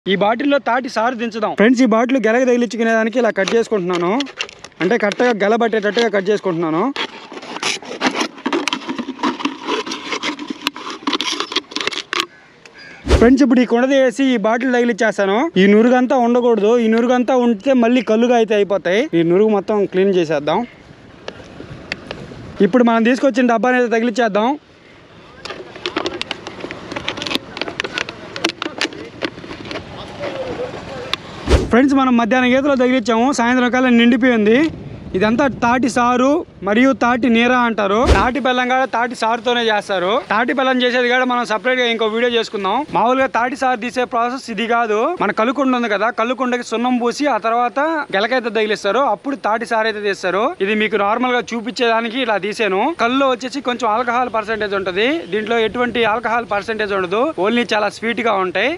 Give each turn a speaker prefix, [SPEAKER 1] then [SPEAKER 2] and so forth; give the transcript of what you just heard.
[SPEAKER 1] ఈ బాటిల్లో తాటి సారు దించుదాం ఫ్రెండ్స్ ఈ బాటిల్ గెలగ తగిలించుకునేదానికి ఇలా కట్ చేసుకుంటున్నాను అంటే కరెక్ట్గా గెల పట్టేటట్టుగా కట్ చేసుకుంటున్నాను ఫ్రెండ్స్ ఇప్పుడు ఈ కుండ వేసి ఈ బాటిల్ తగిలిచ్చేస్తాను ఈ నురుగంతా ఉండకూడదు ఈ నురుగంతా ఉంటే మళ్ళీ కల్లుగా అయితే అయిపోతాయి ఈ నురుగు మొత్తం క్లీన్ చేసేద్దాం ఇప్పుడు మనం తీసుకొచ్చిన డబ్బాని అయితే తగిలిచ్చేద్దాం ఫ్రెండ్స్ మనం మధ్యాహ్నం గీతలో తగిలిచ్చాము సాయంత్రం కాలం నిండిపోయింది ఇదంతా తాటి సారు మరియు తాటి నీర అంటారు తాటి బెల్లం కూడా తాటి సారుతోనే చేస్తారు తాటి బెల్లం చేసేది కూడా మనం సపరేట్ గా ఇంకో వీడియో చేసుకుందాం మామూలుగా తాటి సారు తీసే ప్రాసెస్ ఇది కాదు మన కలుకుండ ఉంది కదా కలుకుండకి సున్నం పూసి ఆ తర్వాత గెలకైతే తగిలిస్తారు అప్పుడు తాటి సారు అయితే తీస్తారు ఇది మీకు నార్మల్ గా చూపించేదానికి ఇలా తీసాను కళ్ళు వచ్చేసి కొంచెం ఆల్కహాల్ పర్సెంటేజ్ ఉంటది దీంట్లో ఎటువంటి ఆల్కహాల్ పర్సెంటేజ్ ఉండదు ఓన్లీ చాలా స్వీట్ గా ఉంటాయి